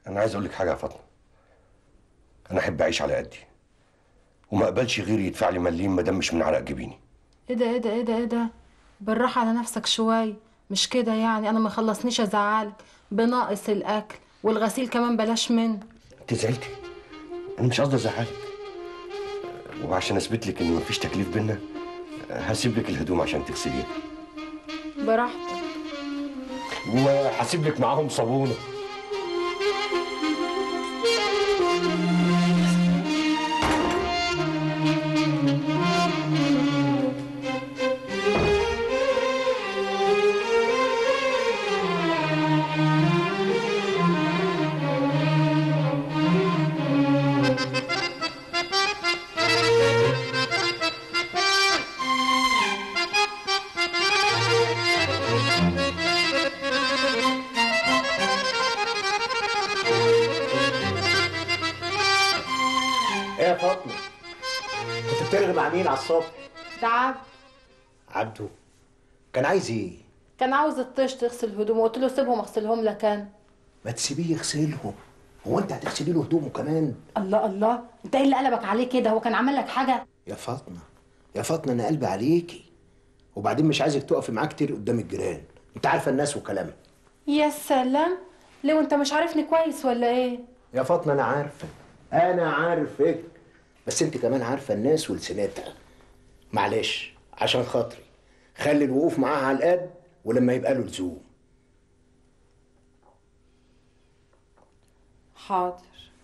انا عايز اقول لك حاجه يا فاطمه انا احب اعيش على قدي وما اقبلش غيري يدفع لي مليم ما دام مش من عرق جبيني ايه ده ايه ده ايه ده ايه ده بالراحة على نفسك شوي مش كده يعني انا ما خلصنيش ازعلك بناقص الاكل والغسيل كمان بلاش منه انت زعلتي انا مش قصدي ازعلك وعشان اثبت لك ان مفيش تكليف بينا هسيب لك الهدوم عشان تغسليها براحتك وهسيب لك معاهم صابونه ايه يا فاطمه كنت بترغي مع مين على الصبح ده عبد عبده كان عايز ايه كان عاوز الطيش تغسل هدومه قلت له سيبهم اغسلهم لك انا ما تسيبيه يغسلهم هو انت هتغسلي له هدومه كمان الله الله انت ايه اللي قلبك عليه كده هو كان عمل لك حاجة يا فاطمه يا فاطمه انا قلبي عليكي وبعدين مش عايزك تقفي معاه كتير قدام الجيران انت عارفه الناس وكلامها يا سلام ليه وانت مش عارفني كويس ولا ايه يا فاطمه انا عارفه انا عارفك بس انت كمان عارفه الناس ولسنتها معلش عشان خاطري خلي الوقوف معاها على القد ولما يبقى له لزوم حاضر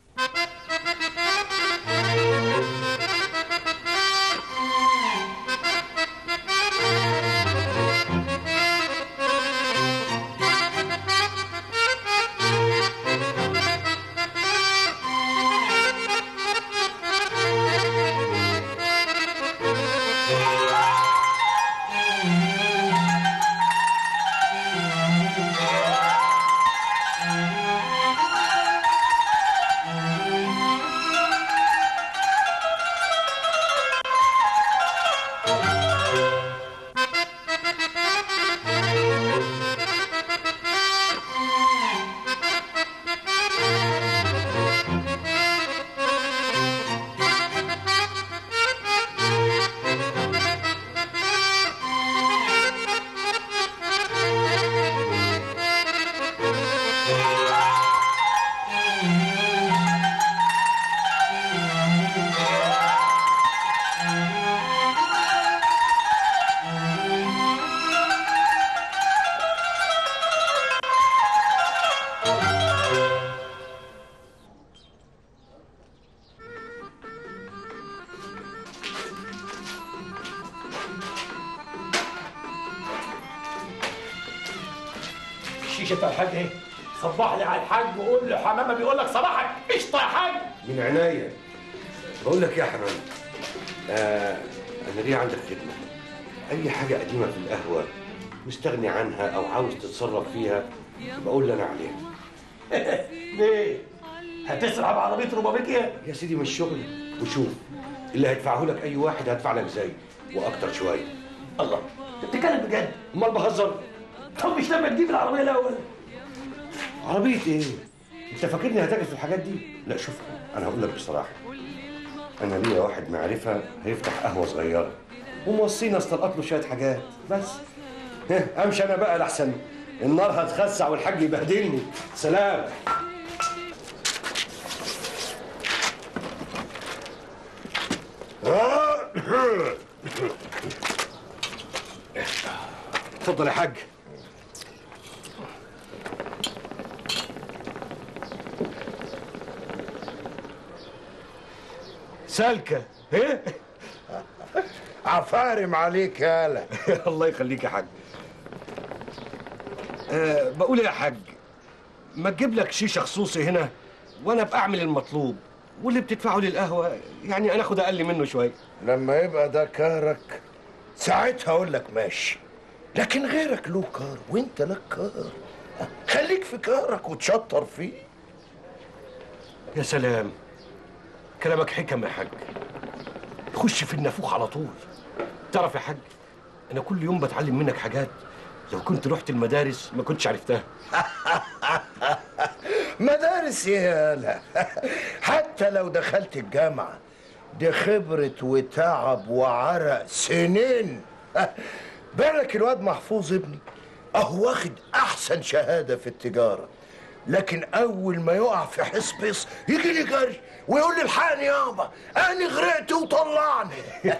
الشيشه بتاع الحاج ايه؟ صبح لي على الحاج وقول له حمامه بيقول لك صباحك قشطه يا حاج من عناية بقول لك إيه يا حمام آه انا ليه عندك خدمه اي حاجه قديمه في القهوه مستغني عنها او عاوز تتصرف فيها بقول لي انا عليها ليه؟ هتسرع بعربيه روبابيكيا؟ يا سيدي مش شغلي وشوف اللي هيدفعه لك اي واحد هدفع لك زيه واكتر شويه الله انت بتتكلم بجد امال بهزر طب مش لما تجيب العربيه الاول عربيه ايه انت فاكرني هتاجر في الحاجات دي لا شوف انا هقول لك بصراحه انا ليا واحد معرفه هيفتح قهوه صغيره وموصينا استلقط له شويه حاجات بس ها، امشي انا بقى لحسن النار هتخسع والحاج يبهدلني سلام اتفضل يا حاج سالكه ايه؟ عفارم عليك يالا الله يخليك يا حاج أه بقول يا حاج ما تجيب لك شيشه خصوصي هنا وانا ابقى اعمل المطلوب واللي بتدفعه للقهوه يعني انا اخد اقل منه شويه لما يبقى ده كارك ساعتها اقول لك ماشي لكن غيرك له كار وانت لك كار خليك في كارك وتشطر فيه يا سلام كلامك حكم يا حاج خش في النافوخ على طول تعرف يا حاج انا كل يوم بتعلم منك حاجات لو كنت رحت المدارس ما كنتش عرفتها مدارس ايه يالا حتى لو دخلت الجامعة دي خبرة وتعب وعرق سنين بالك الواد محفوظ ابني اهو واخد احسن شهادة في التجارة لكن اول ما يقع في حسبس يجي لي جري ويقول لي الحقني يابا انا غرقت وطلعني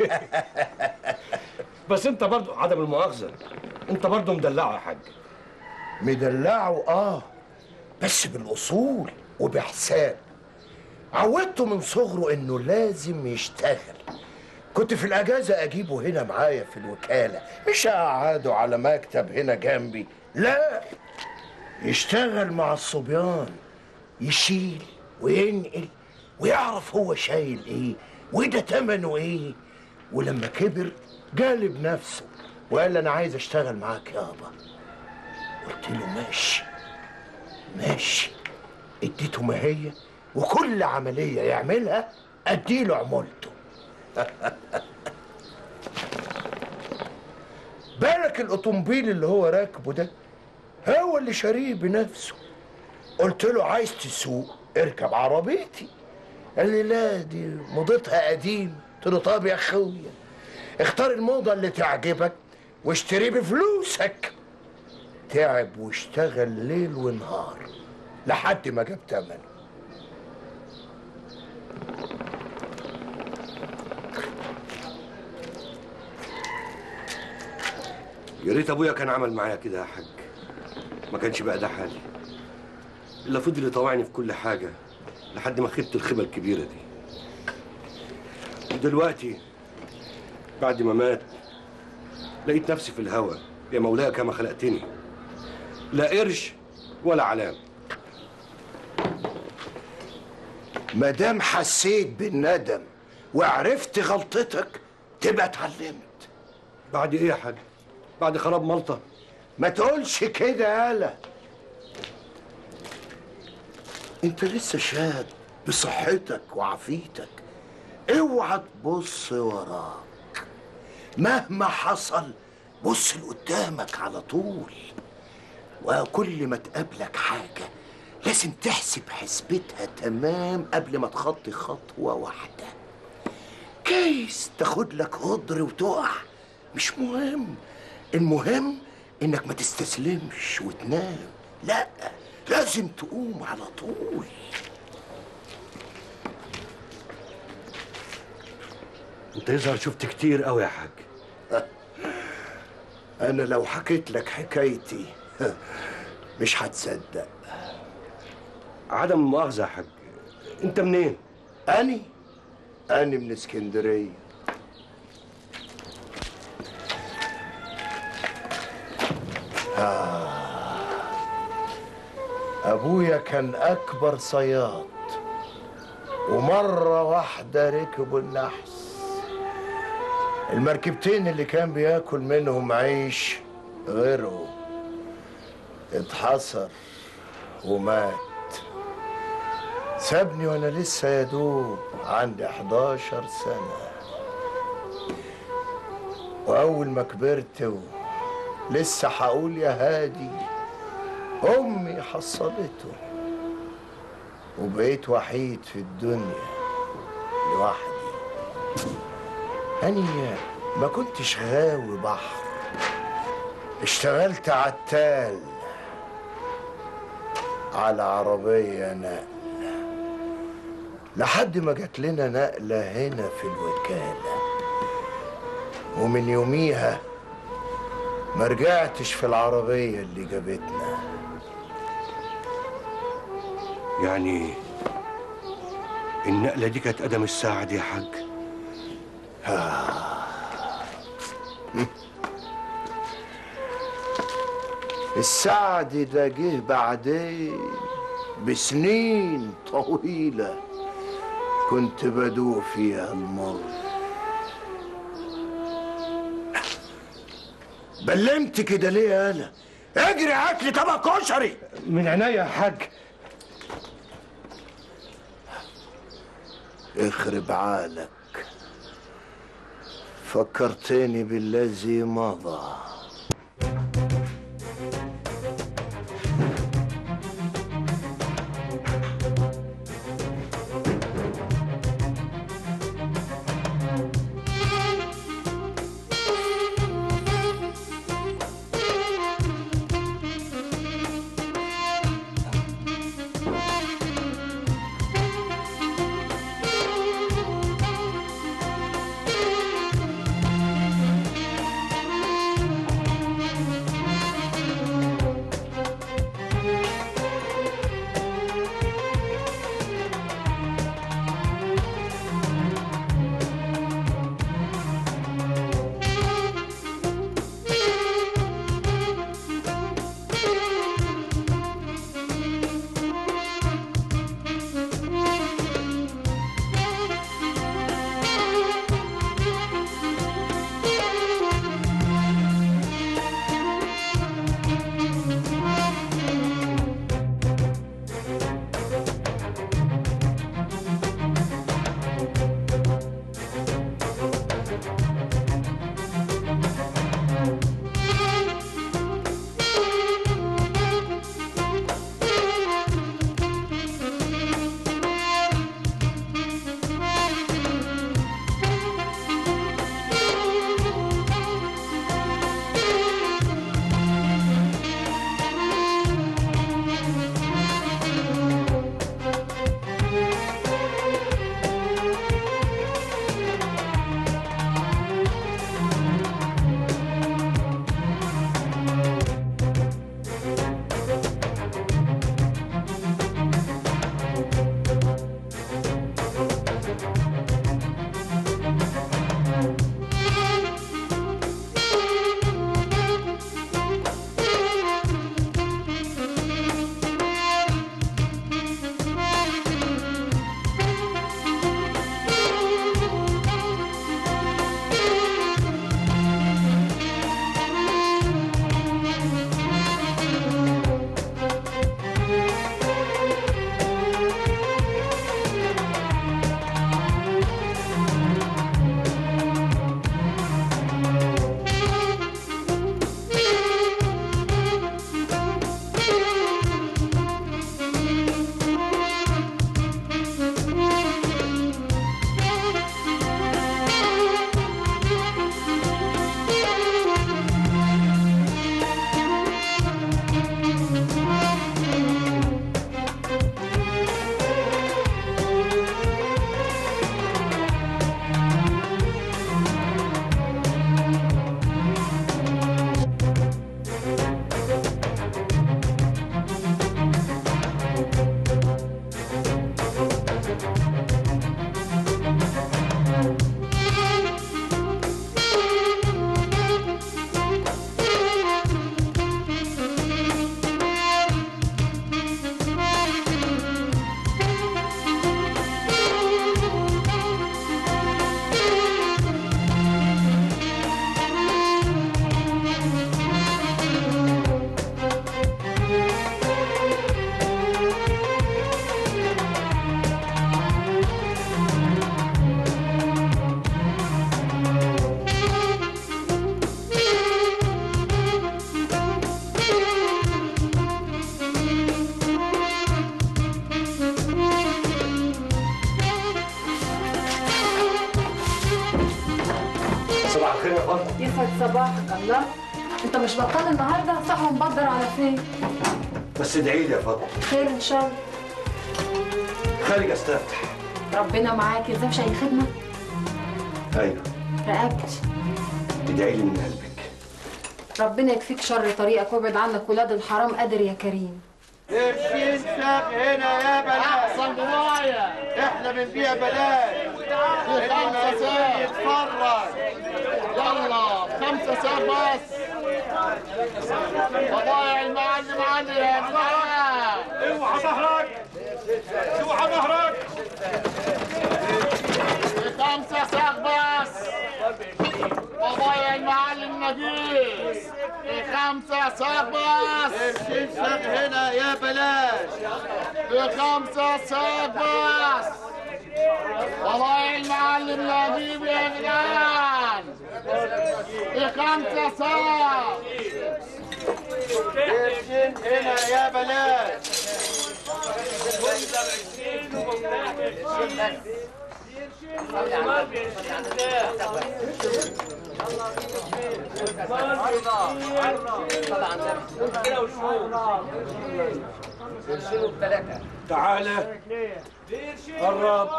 بس انت برضو عدم المؤاخذه انت برضو مدلعه يا حاج مدلعه اه بس بالاصول وبحساب عودته من صغره انه لازم يشتغل كنت في الاجازه اجيبه هنا معايا في الوكاله مش اقعده على مكتب هنا جنبي لا يشتغل مع الصبيان يشيل وينقل ويعرف هو شايل ايه وده تمنه ايه ولما كبر جالب نفسه وقال لي انا عايز اشتغل معاك يابا قلت له ماشي ماشي اديته ماهية وكل عملية يعملها اديله عمولته بالك الاوتومبيل اللي هو راكبه ده هو اللي شاريه بنفسه قلت له عايز تسوق اركب عربيتي قال لي لا دي موضتها قديم قلت له طب يا اخويا اختار الموضة اللي تعجبك واشتريه بفلوسك تعب واشتغل ليل ونهار لحد ما جاب تمنه يا ريت ابويا كان عمل معايا كده يا حاج ما كانش بقى ده حالي الا فضل يطوعني في كل حاجه لحد ما خدت الخيبه الكبيره دي ودلوقتي بعد ما مات لقيت نفسي في الهوا يا مولاي كما خلقتني لا قرش ولا علام ما دام حسيت بالندم وعرفت غلطتك تبقى اتعلمت بعد ايه يا حاج بعد خراب ملطه ما تقولش كده يالا انت لسه شاب بصحتك وعافيتك اوعى تبص وراك مهما حصل بص لقدامك على طول وكل ما تقابلك حاجة لازم تحسب حسبتها تمام قبل ما تخطي خطوة واحدة كيس تاخد لك قدر وتقع مش مهم المهم انك ما تستسلمش وتنام لا لازم تقوم على طول انت يظهر شفت كتير قوي يا حاج انا لو حكيت لك حكايتي مش هتصدق عدم المؤاخذه يا حاج انت منين اني اني من اسكندريه آه. ابويا كان اكبر صياد ومره واحده ركبوا النحس المركبتين اللي كان بياكل منهم عيش غيره اتحصر ومات سابني وانا لسه يا دوب عندي 11 سنة واول ما كبرت و... لسه هقول يا هادي امي حصلته وبقيت وحيد في الدنيا لوحدي أني ما كنتش غاوي بحر اشتغلت عتال على عربية نقل لحد ما جات لنا نقلة هنا في الوكالة ومن يوميها ما رجعتش في العربية اللي جابتنا يعني النقله دي كانت قدم الساعه دي يا حاج السعد ده جه بعدين بسنين طويلة كنت بدوق فيها المر بلمت كده ليه يا انا اجري هات لي طبق كشري من عينيا يا حاج اخرب عقلك فكرتني بالذي مضى خير يا فاطمه يسعد صباحك الله انت مش بطال النهارده صح ومبدر على فين بس ادعي لي يا فاطمه خير ان شاء الله خارج استفتح ربنا معاك ازاي مش اي خدمه ايوه رقبتي ادعي لي من قلبك ربنا يكفيك شر طريقك وابعد عنك ولاد الحرام قادر يا كريم قرشين ساق هنا يا بلاش احسن بضايع احنا بنبيع بلاش خمسة ساق يتفرج يلا خمسة ساق بس بضايع المعلم علي يا جماعة اوعى ظهرك اوعى ظهرك خمسة ساق بس بضايع المعلم نجيب خمسة ساق بس قرشين ساق هنا يا بلاش بخمسة ساق بس والله المعلم نجيب يا جدعان بخمسة ساق قرشين هنا يا بلاش تعالى قرب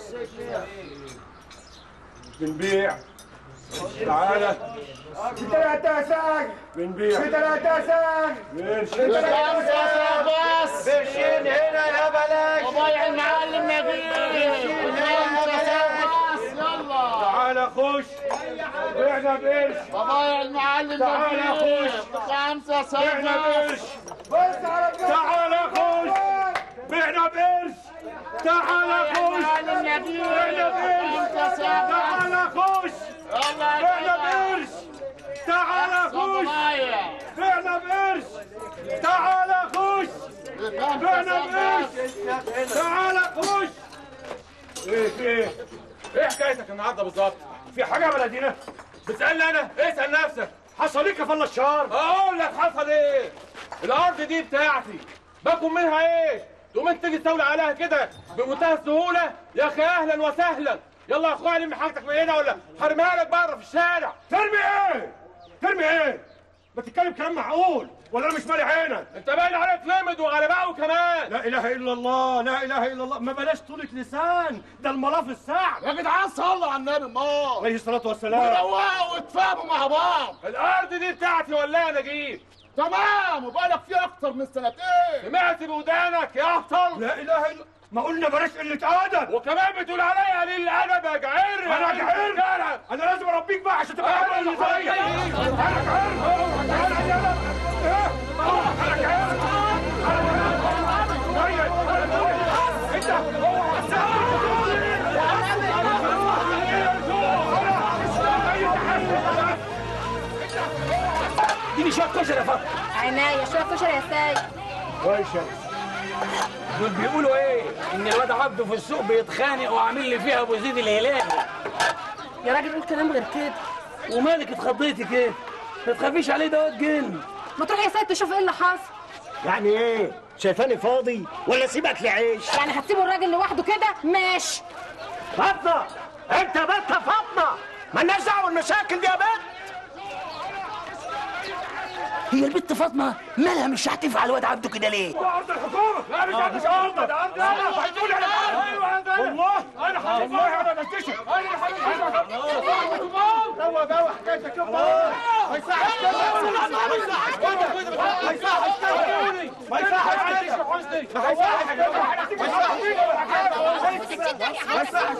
بنبيع تعالى ثلاثة ساق بنبيع ثلاثة ساق قرشين خمسة ساق بس قرشين هنا يا بلاش وضيع المعلم نجيب خمسة ساق بس يلا تعالى خش بعنا بقرش وضيع المعلم تعال يا نجيب خوش. خمسة ساق بعنا بقرش بس تعالى خش بعنا بقرش تعالى خش المعلم نجيب بعنا بقرش خمسة ساق بس تعالى خش يلا بعنا بقرش تعالى خش وضيع بعنا بقرش تعالى خش بعنا بقرش تعالى خش ايه في ايه؟ ايه حكايتك النهارده بالظبط؟ في حاجه يا بلدينا؟ بتسألني انا؟ اسأل نفسك حصل لك يا فلا الشهر؟ اقول لك حصل ايه؟ الارض دي بتاعتي باكل منها ايه؟ تقوم انت تيجي تستولي عليها كده بمنتهى السهوله؟ يا اخي اهلا وسهلا يلا يا اخويا لم حاجتك من هنا ولا هرميها لك بره في الشارع ترمي ايه؟ ترمي ايه؟ ما تتكلم كلام معقول ولا انا مش مالي عينك انت باين عليك لمد وغلباوي كمان لا اله الا الله لا اله الا الله ما بلاش طولة لسان ده الملاف السعد يا جدعان صلوا على النبي ما عليه الصلاه والسلام وروقوا واتفاهموا مع بعض الارض دي بتاعتي ولا انا نجيب تمام وبقالك فيها اكتر من سنتين سمعت بودانك يا احطل لا اله الا ما قلنا بلاش قله ادب وكمان بتقول عليا قليل الادب يا جعير انا جعير انا لازم اربيك بقى عشان تبقى عامل اللي زيي انا جعير انا جعير ايه انا جعير انت اديني شويه كشري يا فاطمه عناية شوية كشري يا ساي دول بيقولوا ايه؟ ان الواد عبده في السوق بيتخانق وعامل لي فيها ابو زيد الهلالي يا راجل قول كلام غير كده ومالك اتخضيتي كده؟ ما تخافيش عليه ده واد جن ما تروح يا سيد تشوف ايه اللي حصل يعني ايه شايفاني فاضي ولا سيبك لعيش يعني هتسيبوا الراجل لوحده كده ماشي فاطمه انت بنت فاطمه مالناش دعوه بالمشاكل دي يا بنت هي البت فاطمه مالها مش هتنفع الواد عبده كده ليه؟ ده ارض الحكومه لا مش ارض الحكومه ده ارض انا هتقولي على حاجه والله انا والله انا بكتشف انا هو ده حكايتك يا بابا ما يصحش كده ما يصحش كده ما يصحش كده ما يصحش كده حسني ما يصحش كده ما يصحش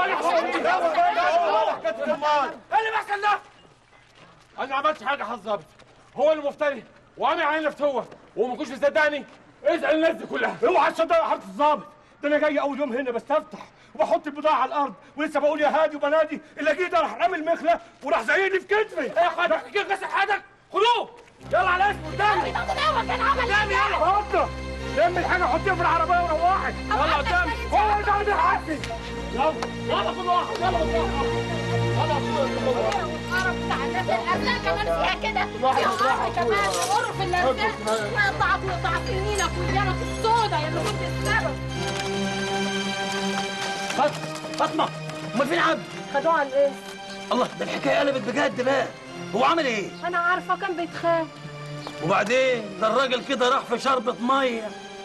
كده اللي بيحصل ده انا ما عملتش حاجه حظابت هو اللي مفتري وعامل علينا فتوه وما كنتش مصدقني اسال الناس دي كلها اوعى تصدق يا حضره الظابط ده انا جاي اول يوم هنا بستفتح وبحط البضاعه على الارض ولسه بقول يا هادي وبنادي اللي جه ده راح رامي المخله وراح زايدني في كتفي ايه يا اخويا كيف غسل حياتك خدوه يلا على اسمه قدامي قدامي يلا هبطه لم الحاجه حطيها في العربيه وروحي يلا قدامي هو ده اللي حاسس يلا يلا كل واحد يلا كل واحد القرف بتاع الناس الارزاق كمان فيها كده في قرف كمان قرف الارزاق قطعت وقطعت سنينك وديانك السودا يا اللي كنت السبب فاطمه فاطمه امال فين عبده؟ خدوه على الايه الله ده الحكايه قلبت بجد بقى هو عمل ايه انا عارفه كان بيتخان وبعدين ده الراجل كده راح في شربة ميه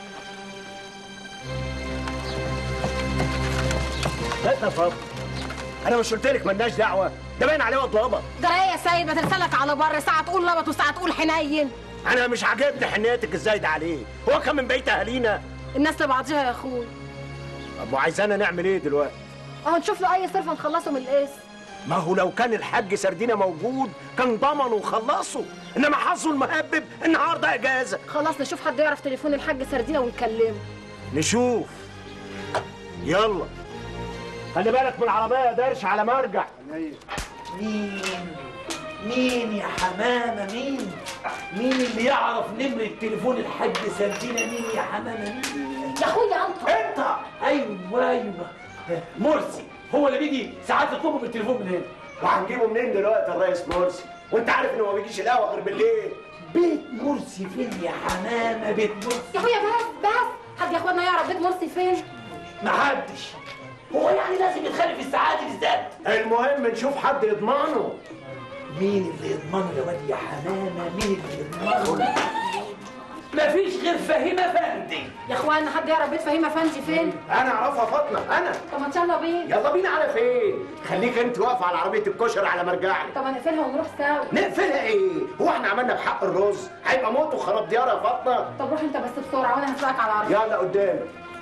لا يا فاضل انا مش قلت لك مالناش دعوه ده باين عليه وطلبه جرى ايه يا سيد ما ترسلك على بر ساعه تقول لبط وساعه تقول حنين انا مش عاجبني حنيتك الزايده عليه هو كان من بيت اهالينا الناس لبعضيها يا اخوي طب وعايزانا نعمل ايه دلوقتي اهو نشوف له اي صرفه نخلصه من القسم ما هو لو كان الحاج سردينه موجود كان ضمنه وخلصه انما حظه المهبب النهارده اجازه خلاص نشوف حد يعرف تليفون الحاج سردينه ونكلمه نشوف يلا خلي بالك من العربيه يا درش على مرجع مين مين يا حمامه مين مين اللي يعرف نمرة تليفون الحاج سردينة مين يا حمامه مين يا اخويا انت انت ايوه ايوه مرسي هو اللي بيجي ساعات يطلبه بالتليفون من هنا وهنجيبه منين دلوقتي الرئيس مرسي وانت عارف انه ما بيجيش القهوه غير بالليل بيت مرسي فين يا حمامه بيت مرسي يا اخويا بس بس حد يا اخوانا يعرف بيت مرسي فين محدش هو يعني لازم يتخلي في الساعات دي بالذات المهم نشوف حد يضمنه مين اللي يضمنه يا واد يا حمامه مين اللي يضمنه مفيش غير فهيمه فندي يا اخوانا حد يعرف بيت فهيمه فندي فين انا اعرفها فاطمه انا طب ما يلا بينا يلا بينا على فين خليك انت واقفه على عربيه الكشري على مرجعلي طب هنقفلها ونروح سوا نقفلها ايه هو احنا عملنا بحق الرز هيبقى موت وخراب ديار يا فاطمه طب روح انت بس بسرعه وانا هسبقك على العربيه يلا قدامك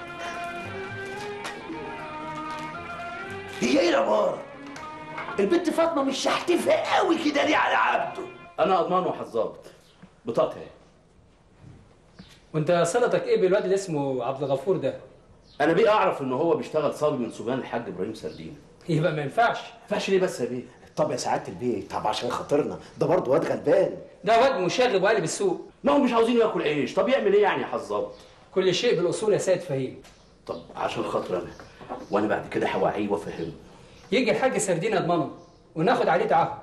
هي ايه يا بار البنت فاطمه مش شحتفه قوي كده ليه على عبده انا اضمن وحظابط بطاقتي اهي وانت صلتك ايه بالواد اللي اسمه عبد الغفور ده؟ انا بيه اعرف ان هو بيشتغل صبي من صبيان الحاج ابراهيم سردين يبقى ما ينفعش ما ينفعش ليه بس يا بيه طب يا سعاده البيت طب عشان خاطرنا ده برضه واد غلبان ده واد مشاغب وقالب السوق ما هم مش عاوزين ياكل عيش طب يعمل ايه يعني يا حظابط كل شيء بالاصول يا سيد فهيم طب عشان خاطر انا وانا بعد كده هوعيه وافهمه يجي الحاج سردين اضمنه وناخد عليه تعهد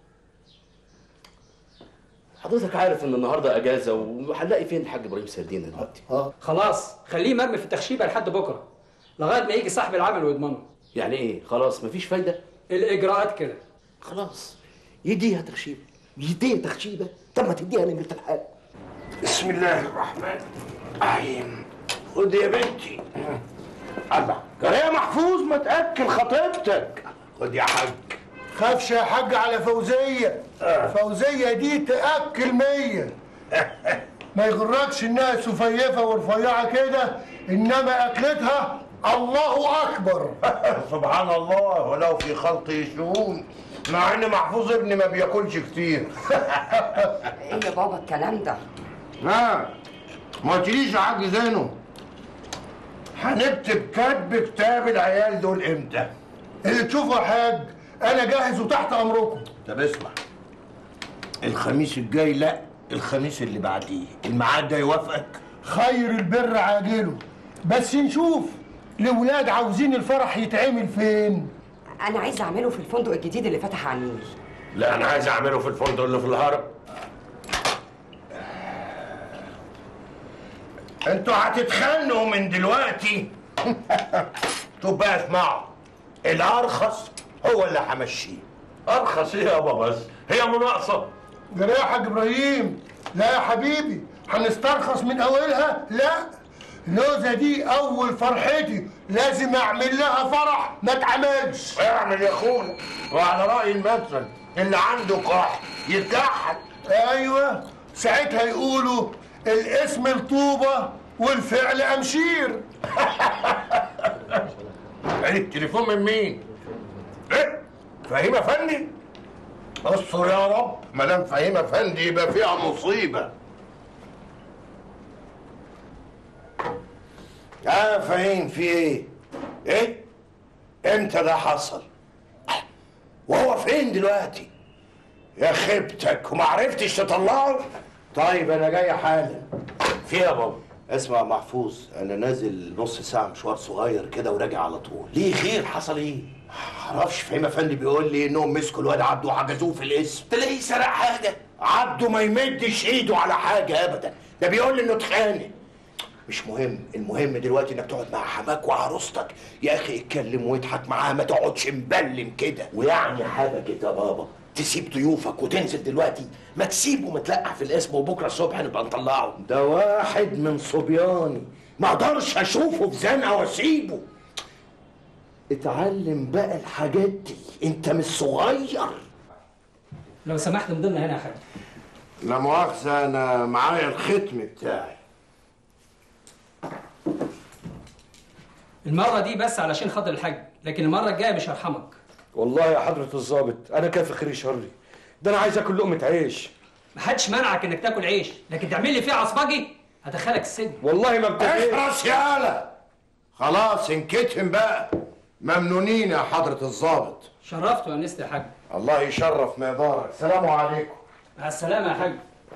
حضرتك عارف ان النهارده اجازه وهنلاقي فين الحاج ابراهيم سردين دلوقتي اه خلاص خليه مرمي في التخشيبه لحد بكره لغايه ما يجي صاحب العمل ويضمنه يعني ايه خلاص مفيش فايده الاجراءات كده خلاص يديها تخشيبه يديها تخشيبه طب ما تديها نمره الحاج بسم الله الرحمن الرحيم خد يا بنتي الله يا محفوظ ما تاكل خطيبتك خد يا حاج خافش يا حاج على فوزية فوزية دي تأكل مية ما يغركش انها سفيفة ورفيعة كده انما اكلتها الله اكبر سبحان الله ولو في خلقه شؤون مع ان محفوظ ابني ما بياكلش كتير ايه يا بابا الكلام ده ها ما قلتليش يا حاج زينو هنكتب كتب كتاب العيال دول امتى اللي تشوفه يا حاج انا جاهز وتحت امركم طب اسمع الخميس الجاي لا الخميس اللي بعديه الميعاد ده يوافقك خير البر عاجله بس نشوف الولاد عاوزين الفرح يتعمل فين انا عايزه اعمله في الفندق الجديد اللي فتح على النيل لا انا عايز اعمله في الفندق اللي في الهرم انتوا هتتخانقوا من دلوقتي طب بقى اسمعوا الارخص هو اللي همشيه ارخص ايه يابا بس هي مناقصه جرى يا حاج ابراهيم لا يا حبيبي هنسترخص من اولها لا اللوزه دي اول فرحتي لازم اعمل لها فرح ما اتعملش اعمل يا اخويا وعلى راي المثل اللي عنده كحل يتكحل ايوه ساعتها يقولوا الاسم الطوبه والفعل امشير التليفون من مين؟ ايه؟ فهيم افندي؟ استر يا رب ما دام فهيم افندي يبقى فيها مصيبه اه فهيم في ايه؟ ايه؟ امتى ده حصل؟ وهو فين دلوقتي؟ يا خيبتك وما عرفتش تطلعه؟ طيب انا جاي حالا في يا بابا اسمع محفوظ انا نازل نص ساعه مشوار صغير كده وراجع على طول ليه خير حصل ايه؟ معرفش فهيم افندي بيقول لي انهم مسكوا الواد عبده وحجزوه في الاسم تلاقيه سرق حاجه عبده ما يمدش ايده على حاجه ابدا ده بيقول لي انه اتخانق مش مهم المهم دلوقتي انك تقعد مع حماك وعروستك يا اخي اتكلم واضحك معاها ما تقعدش مبلم كده ويعني حاجه كده يا بابا تسيب ضيوفك وتنزل دلوقتي ما تسيبه متلقح في الاسم وبكره الصبح نبقى نطلعه ده واحد من صبياني ما اقدرش اشوفه في زنقه واسيبه اتعلم بقى الحاجات دي انت مش صغير لو سمحت من ضمن هنا يا حاج لا مؤاخذة أنا معايا الختم بتاعي المره دي بس علشان خاطر الحاج لكن المره الجايه مش هرحمك والله يا حضرة الضابط أنا كافي خيري شري ده أنا عايز آكل لقمة عيش محدش منعك انك تاكل عيش لكن تعمل لي فيه عصبجي هدخلك السجن والله ما بتفرق اخرس يالا خلاص انكتم بقى ممنونين يا حضرة الضابط شرفت وانست يا حاج الله يشرف مقدارك سلام عليكم مع السلامه يا حاج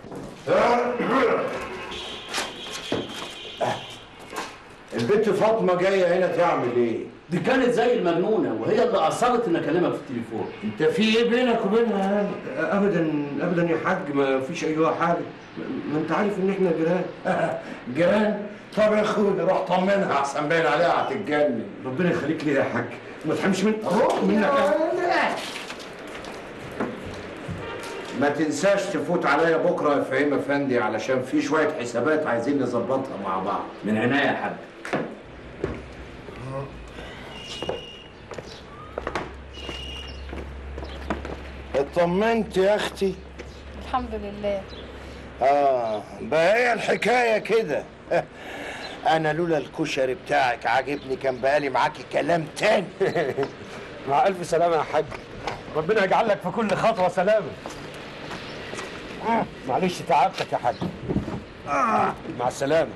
البنت فاطمة جاية هنا تعمل ايه؟ دي كانت زي المجنونه وهي اللي اصرت ان اكلمك في التليفون انت في ايه بينك وبينها يعني؟ أبدا أبدا يا حاج ما فيش أي حاجة ما أنت عارف إن إحنا جيران جيران؟ طب يا اخويا روح طمنها احسن باين عليها هتتجنن ربنا يخليك ليها يا حاج ما تحرمش من روح منك يا ما تنساش تفوت عليا بكره يا فهيم افندي علشان في شويه حسابات عايزين نظبطها مع بعض من عناية يا حاج اطمنت يا اختي الحمد لله اه بقى هي الحكايه كده انا لولا الكشري بتاعك عاجبني كان بقالي معاكي كلام تاني مع ألف سلامة يا حاج ربنا يجعل لك في كل خطوة سلامة معلش تعبتك يا حاج مع السلامة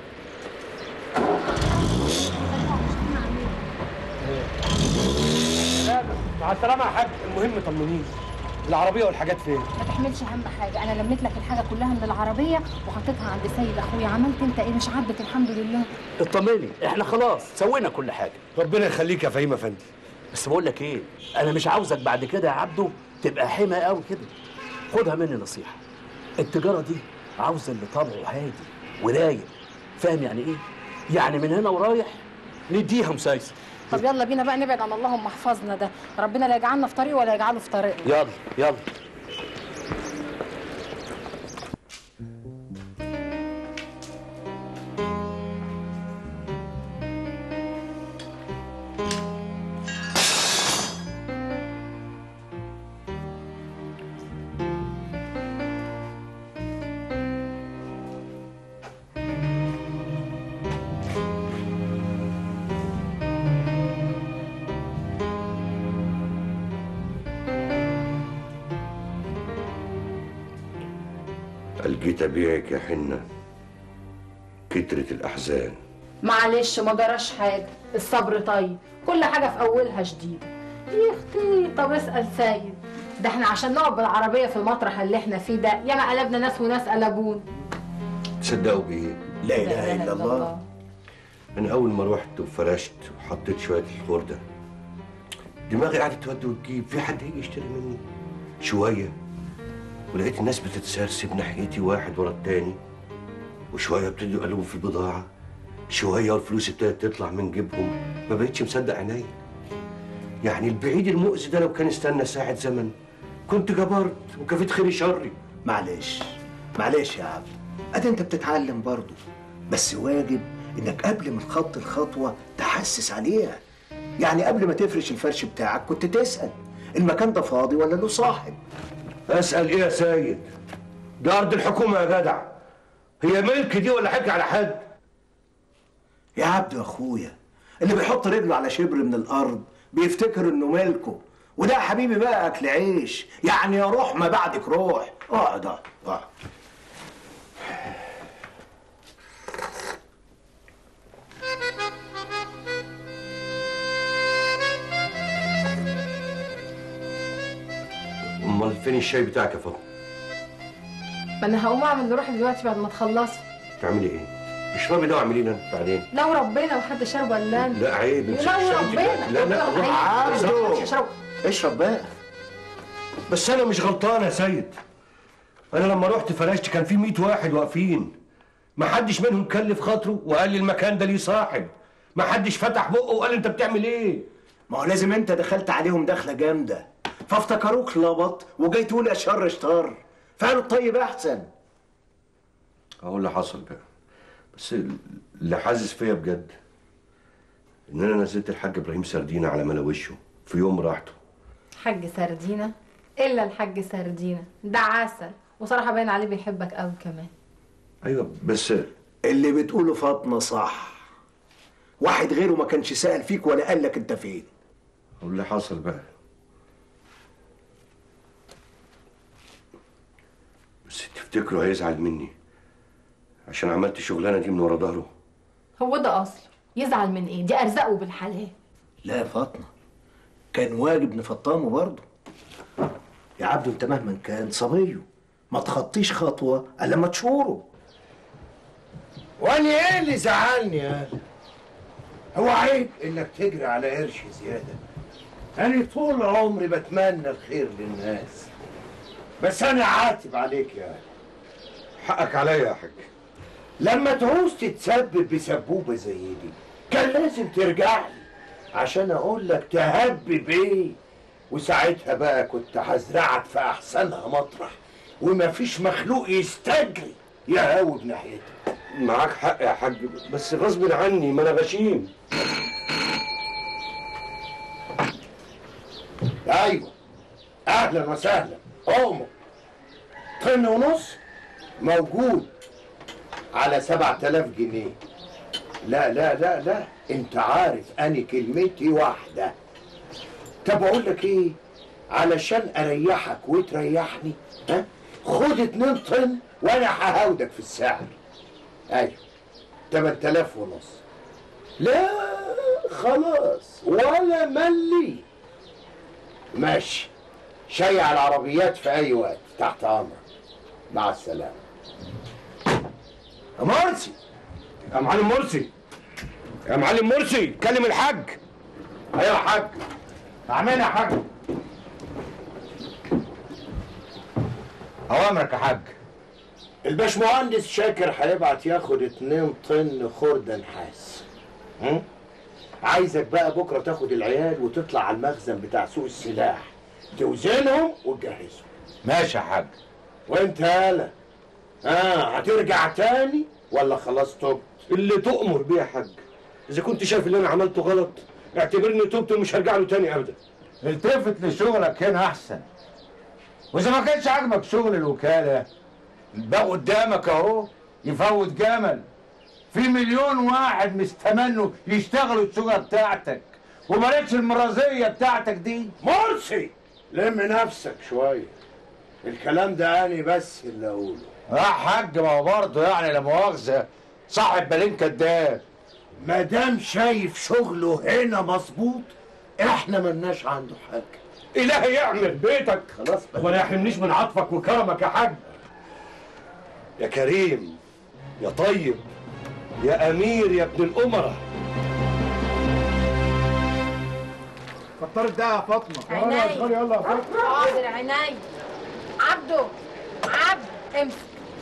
مع السلامة يا حاج المهم طمنيني العربية والحاجات فين؟ ما تحملش هم حاجه انا لميت لك الحاجه كلها من العربيه وحطيتها عند سيد اخويا عملت انت ايه مش عاجبك الحمد لله اطمني احنا خلاص سوينا كل حاجه ربنا يخليك يا فهيم افندي بس بقول لك ايه انا مش عاوزك بعد كده يا عبده تبقى حمى قوي كده خدها مني نصيحه التجاره دي عاوزه اللي طبعه هادي ورايق فاهم يعني ايه يعني من هنا ورايح نديها مسايسه طب يلا بينا بقى نبعد عن اللهم احفظنا ده ربنا لا يجعلنا في طريق ولا يجعله في طريقنا يلا يلا الجيت ابيعك يا حنة كترة الأحزان معلش ما جراش حاجه الصبر طيب كل حاجه في اولها شديده يا اختي طب اسال سيد ده احنا عشان نقعد بالعربيه في المطرح اللي احنا فيه ده ياما قلبنا ناس وناس قلبون تصدقوا بإيه؟ لا اله الا الله أنا أول ما روحت وفرشت وحطيت شوية الخردة دماغي قعدت تودي وتجيب في حد هيجي يشتري مني شوية ولقيت الناس بتتسرسب ناحيتي واحد ورا التاني وشوية ابتدوا يقلبوا في البضاعة شوية والفلوس ابتدت تطلع من جيبهم ما بقتش مصدق عينيا يعني البعيد المؤذي ده لو كان استنى ساعة زمن كنت جبرت وكفيت خيري شري معلش معلش يا عبد ادي انت بتتعلم برضه بس واجب انك قبل ما تخط الخطوه تحسس عليها يعني قبل ما تفرش الفرش بتاعك كنت تسال المكان ده فاضي ولا له صاحب اسال ايه يا سيد ده ارض الحكومه يا جدع هي ملك دي ولا حاجه على حد يا عبد يا اخويا اللي بيحط رجله على شبر من الارض بيفتكر انه ملكه وده يا حبيبي بقى اكل عيش يعني يا روح ما بعدك روح اقعد اقعد اقعد امال فين الشاي بتاعك يا فاطمه ما انا هقوم اعمل لروحي دلوقتي بعد ما تخلصوا تعملي ايه اشربي ده واعملي لنا بعدين لو ربنا وحد شرب ولا أنا. لا عيب انت لو شربتي ربنا ده. لا لا ربنا روح هيعمل. عبده. مش هشربه. اشرب بقى بس انا مش غلطان يا سيد انا لما رحت فرشت كان في 100 واحد واقفين ما حدش منهم كلف خاطره وقال لي المكان ده ليه صاحب ما حدش فتح بقه وقال انت بتعمل ايه ما هو لازم انت دخلت عليهم دخله جامده فافتكروك لبط وجاي تقول يا شر شطار فقالوا الطيب احسن اهو اللي حصل بقى بس اللي حاسس فيا بجد ان انا نزلت الحاج ابراهيم سردينه على ملاوشه في يوم راحته حاج سردينة الا الحاج سردينة ده عسل وصراحة باين عليه بيحبك قوي كمان ايوه بس اللي بتقوله فاطمه صح واحد غيره ما كانش سأل فيك ولا قال لك انت فين هو اللي حصل بقى بس تفتكروا هيزعل مني عشان عملت الشغلانه دي من ورا ظهره هو ده اصله يزعل من ايه دي ارزاقه بالحلال لا يا فاطمه كان واجب نفطمه برضه يا عبدو انت مهما كان صبيه ما تخطيش خطوه الا لما تشوره وانا ايه اللي زعلني يا هو عيب انك تجري على قرش زياده انا طول عمري بتمنى الخير للناس بس انا عاتب عليك يا حقك عليا يا حاج لما تعوز تتسبب بسبوبه زي دي كان لازم ترجع لي عشان اقول لك تهبب ايه وساعتها بقى كنت هزرعك في احسنها مطرح ومفيش مخلوق يستجري يهاوي بناحيتك معاك حق يا حاج بس غصب عني ما انا غشيم ايوه اهلا وسهلا قوموا طن ونص موجود على سبعة آلاف جنيه لا لا لا لا انت عارف اني كلمتي واحدة طب اقول لك ايه علشان اريحك وتريحني ها خد اتنين طن وانا ههاودك في السعر ايوه 8000 ونص لا خلاص ولا ملي ماشي شيع العربيات في اي وقت تحت امرك مع السلامه يا مرسي يا معلم مرسي يا معلم مرسي كلم الحاج ايوه يا حاج عمين يا حاج اوامرك يا حاج الباشمهندس شاكر هيبعت ياخد اتنين طن خردة نحاس هم؟ عايزك بقى بكره تاخد العيال وتطلع على المخزن بتاع سوق السلاح توزنهم وتجهزهم ماشي يا حاج وانت هلا اه هترجع تاني ولا خلاص تبت اللي تؤمر بيه يا حاج اذا كنت شايف اللي انا عملته غلط اعتبرني تبت ومش هرجع له تاني ابدا التفت لشغلك هنا احسن واذا ما كانش عاجبك شغل الوكاله ده قدامك اهو يفوت جمل في مليون واحد مستمنوا يشتغلوا الشغله بتاعتك ومالكش المرازيه بتاعتك دي مرسي لم نفسك شويه الكلام ده اني بس اللي اقوله يا حاج ما هو برضه يعني لا مؤاخذه صاحب بالين كداب ما دام شايف شغله هنا مظبوط احنا ملناش عنده حاجه الهي يعمل بيتك خلاص بقى. ولا يحرمنيش من عطفك وكرمك يا حاج يا كريم يا طيب يا امير يا ابن الامراء كترت ده يا فاطمه عيني. يلا يا صغير، يلا يا فاطمه حاضر عيني عبده عبد امسك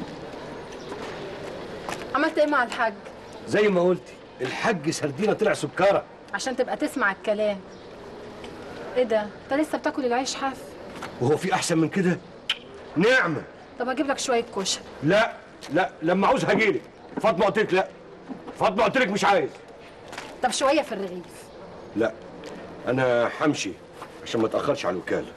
عملت ايه مع الحاج زي ما قلتي الحاج سردينه طلع سكره عشان تبقى تسمع الكلام ايه ده انت لسه بتاكل العيش حاف وهو في احسن من كده نعمه طب اجيب لك شويه كشري لا لا لما عاوز هجيلك فاطمه قلت لك لا فاطمه قلت لك مش عايز طب شويه في الرغيف لا انا همشي عشان ما اتاخرش على الوكاله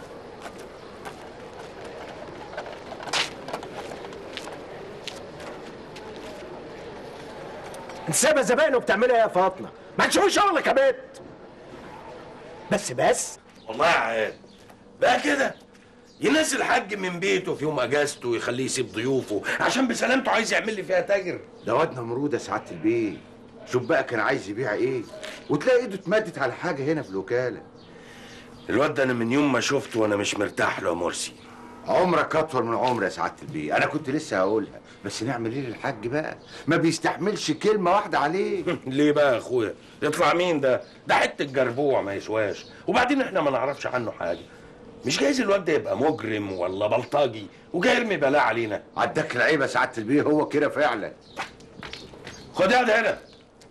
انت سايبه زباين وبتعملها ايه يا فاطمه ما تشوفي شغلك يا بنت بس بس والله يا عيال بقى كده ينزل حاج من بيته في يوم اجازته ويخليه يسيب ضيوفه عشان بسلامته عايز يعمل لي فيها تاجر ده واد نمرود يا سعاده البيه شوف بقى كان عايز يبيع ايه وتلاقي ايده اتمدت على حاجه هنا في الوكاله الواد ده انا من يوم ما شفته وانا مش مرتاح له يا مرسي عمرك اطول من عمر يا سعاده البيه انا كنت لسه هقولها بس نعمل ايه للحاج بقى ما بيستحملش كلمه واحده عليه ليه بقى يا اخويا يطلع مين ده ده حته جربوع ما يسواش وبعدين احنا ما نعرفش عنه حاجه مش جايز الواد ده يبقى مجرم ولا بلطجي وجاي يرمي بلاء علينا عداك العيبه سعاده البيه هو كده فعلا خد يد هنا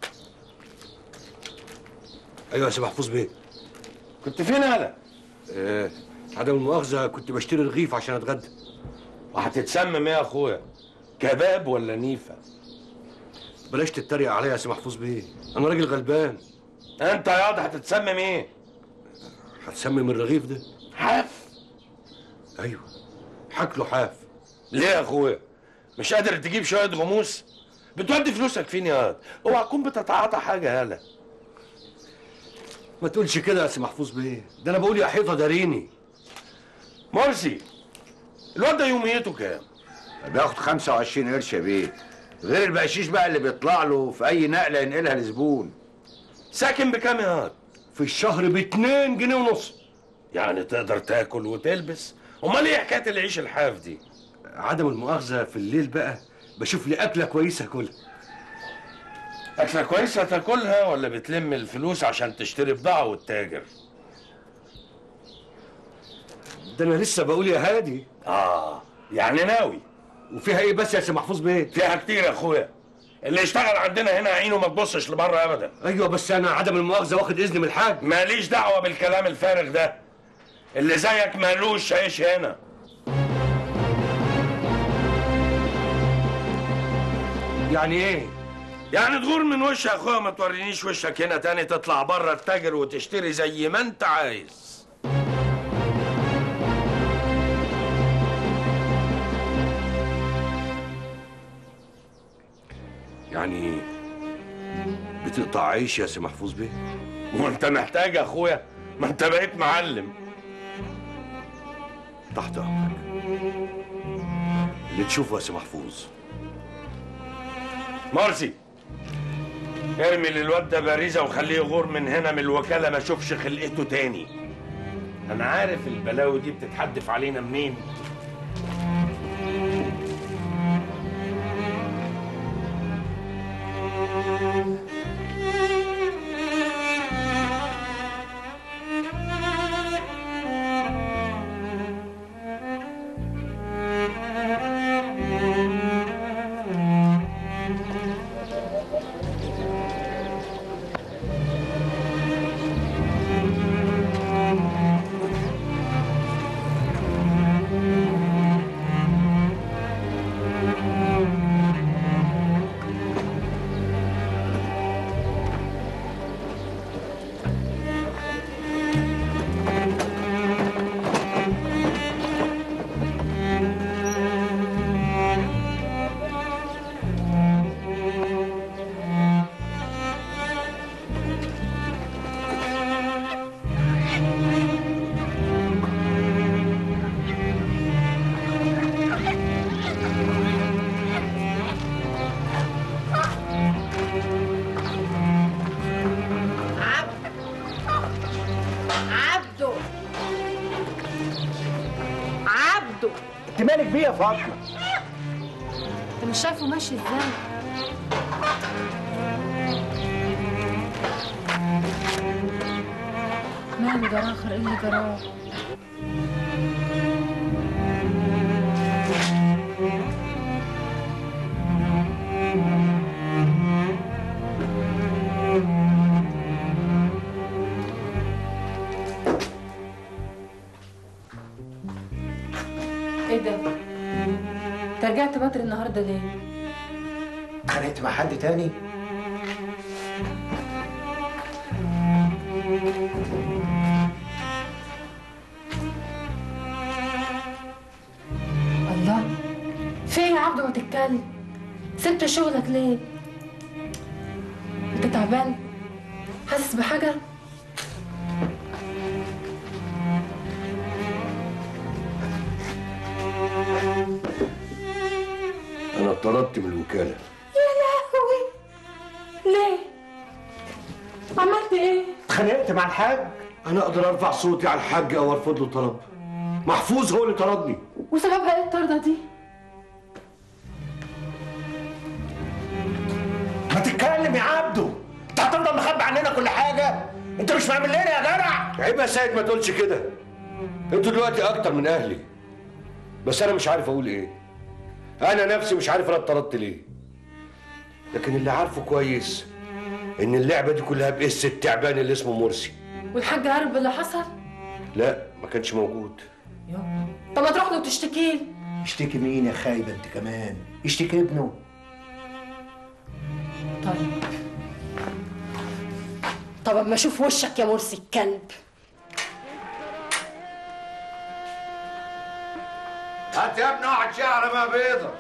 ايوه يا سي محفوظ بيه كنت فين انا آه عدم المؤاخذه كنت بشتري رغيف عشان اتغدى وهتتسمم ايه يا اخويا كباب ولا نيفه بلاش تتريق عليا يا سي محفوظ بيه انا راجل غلبان انت يا واد هتتسمم ايه هتسمم الرغيف ده حاف ايوه حاكله حاف ليه يا اخويا مش قادر تجيب شويه غموس بتودي فلوسك فين يا واد اوعى تكون بتتعاطى حاجه يالا ما تقولش كده يا سي محفوظ بيه ده انا بقول يا حيطه داريني مرسي الواد ده يوميته كام بياخد 25 قرش يا بيه غير البقشيش بقى اللي بيطلع له في اي نقله ينقلها لزبون ساكن بكام يا واد في الشهر ب 2 جنيه ونص يعني تقدر تاكل وتلبس امال ايه حكايه العيش الحاف دي عدم المؤاخذه في الليل بقى بشوف لي اكله كويسه اكلها اكله كويسه تاكلها ولا بتلم الفلوس عشان تشتري بضاعه وتتاجر ده انا لسه بقول يا هادي اه يعني ناوي وفيها ايه بس يا سي محفوظ بيه فيها كتير يا اخويا اللي يشتغل عندنا هنا عينه ما تبصش لبره ابدا ايوه بس انا عدم المؤاخذه واخد اذن من الحاج ماليش دعوه بالكلام الفارغ ده اللي زيك مالوش عيش هنا يعني ايه يعني تغور من وش يا اخويا ما تورينيش وشك هنا تاني تطلع بره التاجر وتشتري زي ما انت عايز يعني بتقطع عيش يا سي محفوظ بيه وانت محتاج يا اخويا ما انت بقيت معلم تحت امرك اللي تشوفه يا سي محفوظ مرسي ارمي للواد ده باريزه وخليه يغور من هنا من الوكاله ما اشوفش خلقته تاني انا عارف البلاوي دي بتتحدف علينا منين عبده عبده انت مالك بيه يا فاطمه انت مش شايفه ماشي ازاي ماله جراه اخر ايه اللي جراه ايه ده انت رجعت بدري النهارده ليه اتخانقت مع حد تاني الله في ايه يا عبده ما تتكلم سبت شغلك ليه انت تعبان حاسس بحاجه انا اتطردت من الوكاله يا لهوي ليه عملت ايه اتخانقت مع الحاج انا اقدر ارفع صوتي على الحاج او ارفض له طلب محفوظ هو اللي طردني وسببها ايه الطرده دي ما تتكلم يا عبده انت هتفضل مخبي عننا كل حاجه انت مش فاهم لنا يا جدع عيب يا سيد ما تقولش كده انتوا دلوقتي اكتر من اهلي بس انا مش عارف اقول ايه انا نفسي مش عارف انا اتطردت ليه لكن اللي عارفه كويس ان اللعبه دي كلها بقس التعبان اللي اسمه مرسي والحاج عارف باللي حصل لا ما كانش موجود طب ما تروح له تشتكي له اشتكي مين يا خايبه انت كمان اشتكي ابنه طيب طب اما اشوف وشك يا مرسي الكلب هات يا ابني واحد شعر ما بيضة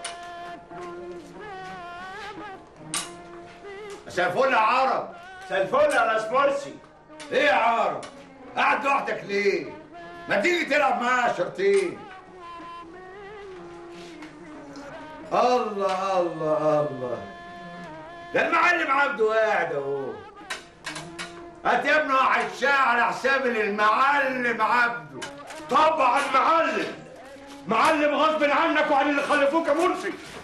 مساء الفل يا عرب مساء الفل يا راس مرسي ايه يا عرب قاعد لوحدك ليه ما تيجي تلعب معايا شرطين الله الله الله ده المعلم عبده قاعد اهو هات يا ابني واحد شاعر حساب المعلم عبده طبعا معلم معلم غصب عنك وعن اللي خلفوك يا مرسي